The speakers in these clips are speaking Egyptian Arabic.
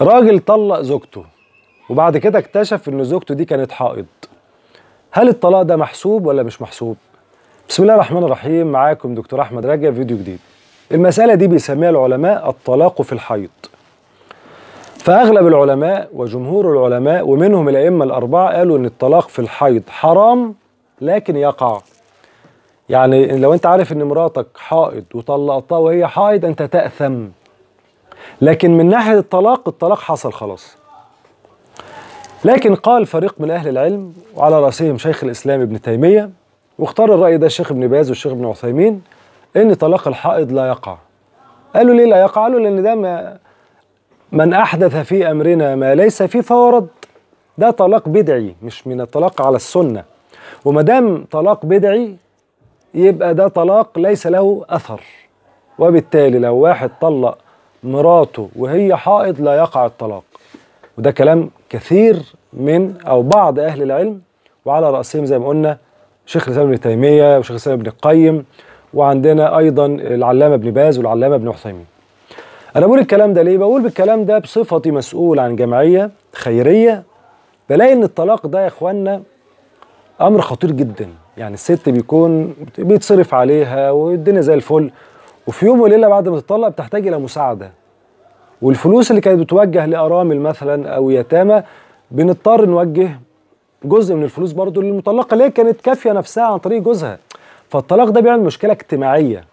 راجل طلق زوجته وبعد كده اكتشف ان زوجته دي كانت حائض هل الطلاق ده محسوب ولا مش محسوب بسم الله الرحمن الرحيم معاكم دكتور احمد رجب فيديو جديد المسألة دي بيسميها العلماء الطلاق في الحيض فأغلب العلماء وجمهور العلماء ومنهم الأئمة الأربعة قالوا إن الطلاق في الحيض حرام لكن يقع يعني لو أنت عارف إن مراتك حائض وطلقتها وهي حائض أنت تأثم لكن من ناحية الطلاق الطلاق حصل خلاص لكن قال فريق من أهل العلم وعلى رأسهم شيخ الإسلام ابن تيمية واختار الرأي ده الشيخ ابن باز والشيخ ابن عثيمين إن طلاق الحائض لا يقع قالوا ليه لا يقع؟ قالوا لأن ده ما من أحدث في أمرنا ما ليس فيه فهو رد ده طلاق بدعي مش من الطلاق على السنة وما دام طلاق بدعي يبقى ده طلاق ليس له أثر وبالتالي لو واحد طلق مراته وهي حائض لا يقع الطلاق وده كلام كثير من أو بعض أهل العلم وعلى رأسهم زي ما قلنا شيخ الإسلام ابن تيمية وشيخ الإسلام ابن القيم وعندنا أيضا العلامة ابن باز والعلامة ابن عثيمين أنا بقول الكلام ده ليه؟ بقول بالكلام ده بصفتي مسؤول عن جمعية خيرية بلاقي إن الطلاق ده يا إخوانا أمر خطير جدا يعني الست بيكون بيتصرف عليها والدنيا زي الفل وفي يوم وليلة بعد ما تطلق بتحتاج إلى مساعدة والفلوس اللي كانت بتوجه لأرامل مثلا أو يتامى بنضطر نوجه جزء من الفلوس برضه للمطلقة اللي هي كانت كافية نفسها عن طريق جوزها فالطلاق ده بيعمل مشكلة اجتماعية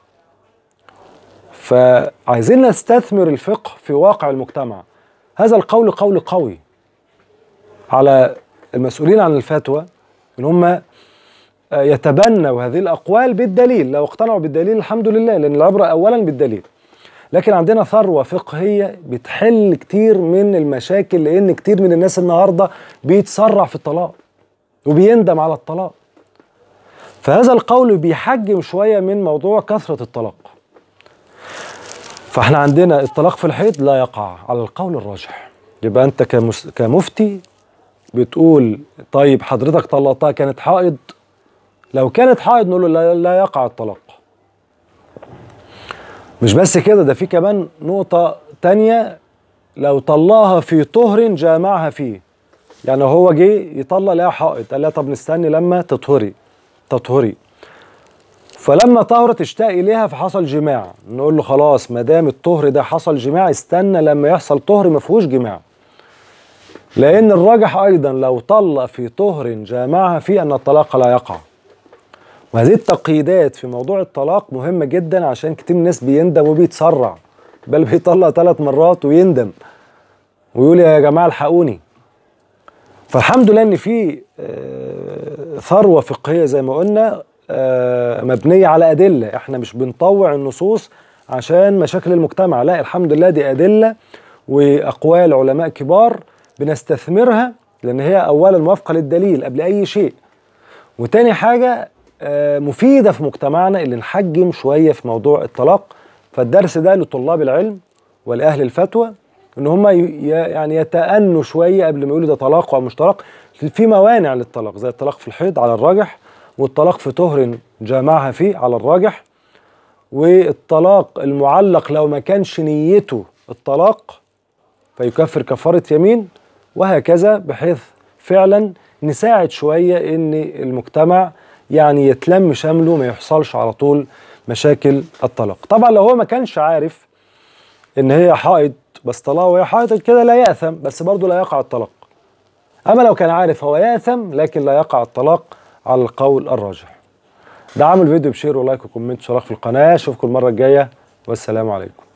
فعايزين نستثمر الفقه في واقع المجتمع هذا القول قول قوي على المسؤولين عن الفتوى ان هم يتبنوا هذه الاقوال بالدليل لو اقتنعوا بالدليل الحمد لله لان العبره اولا بالدليل لكن عندنا ثروه فقهيه بتحل كتير من المشاكل لان كتير من الناس النهارده بيتسرع في الطلاق وبيندم على الطلاق فهذا القول بيحجم شويه من موضوع كثره الطلاق فاحنا عندنا الطلاق في الحيض لا يقع على القول الراجح يبقى انت كمس... كمفتي بتقول طيب حضرتك طلقتها كانت حائض لو كانت حائض نقول له لا, لا يقع الطلاق مش بس كده ده في كمان نقطة تانية لو طلقها في طهر جامعها فيه يعني هو جه يطلق لها حائض قال لها طب نستني لما تطهري تطهري فلما طهرت اشتاق اليها فحصل جماع نقول له خلاص ما دام الطهر ده حصل جماع استنى لما يحصل طهر ما فيهوش جماع لان الراجح ايضا لو طلق في طهر جامعها فيه ان الطلاق لا يقع وهذه التقييدات في موضوع الطلاق مهمه جدا عشان كتير من الناس بيندم وبيتسرع بل بيطلق ثلاث مرات ويندم ويقول يا جماعه الحقوني فالحمد لله ان في ثروه فقهيه زي ما قلنا مبنية على أدلة احنا مش بنطوع النصوص عشان مشاكل المجتمع لا الحمد لله دي أدلة وأقوال علماء كبار بنستثمرها لأن هي أولا موافقة للدليل قبل أي شيء وتاني حاجة مفيدة في مجتمعنا اللي نحجم شوية في موضوع الطلاق فالدرس ده لطلاب العلم ولأهل الفتوى ان هم يعني يتأنوا شوية قبل ما يقولوا ده طلاق أو مش طلاق في موانع للطلاق زي الطلاق في الحيض على الراجح والطلاق في طهر جامعها فيه على الراجح والطلاق المعلق لو ما كانش نيته الطلاق فيكفر كفارة يمين وهكذا بحيث فعلا نساعد شوية ان المجتمع يعني يتلم شمله ما يحصلش على طول مشاكل الطلاق طبعا لو هو ما كانش عارف ان هي حائض بس طلاق وهي حائض كده لا يأثم بس برضه لا يقع الطلاق اما لو كان عارف هو يأثم لكن لا يقع الطلاق على القول الراجح دعموا الفيديو بشير ولايك وكومنت واشتراك في القناه اشوفكم المره الجايه والسلام عليكم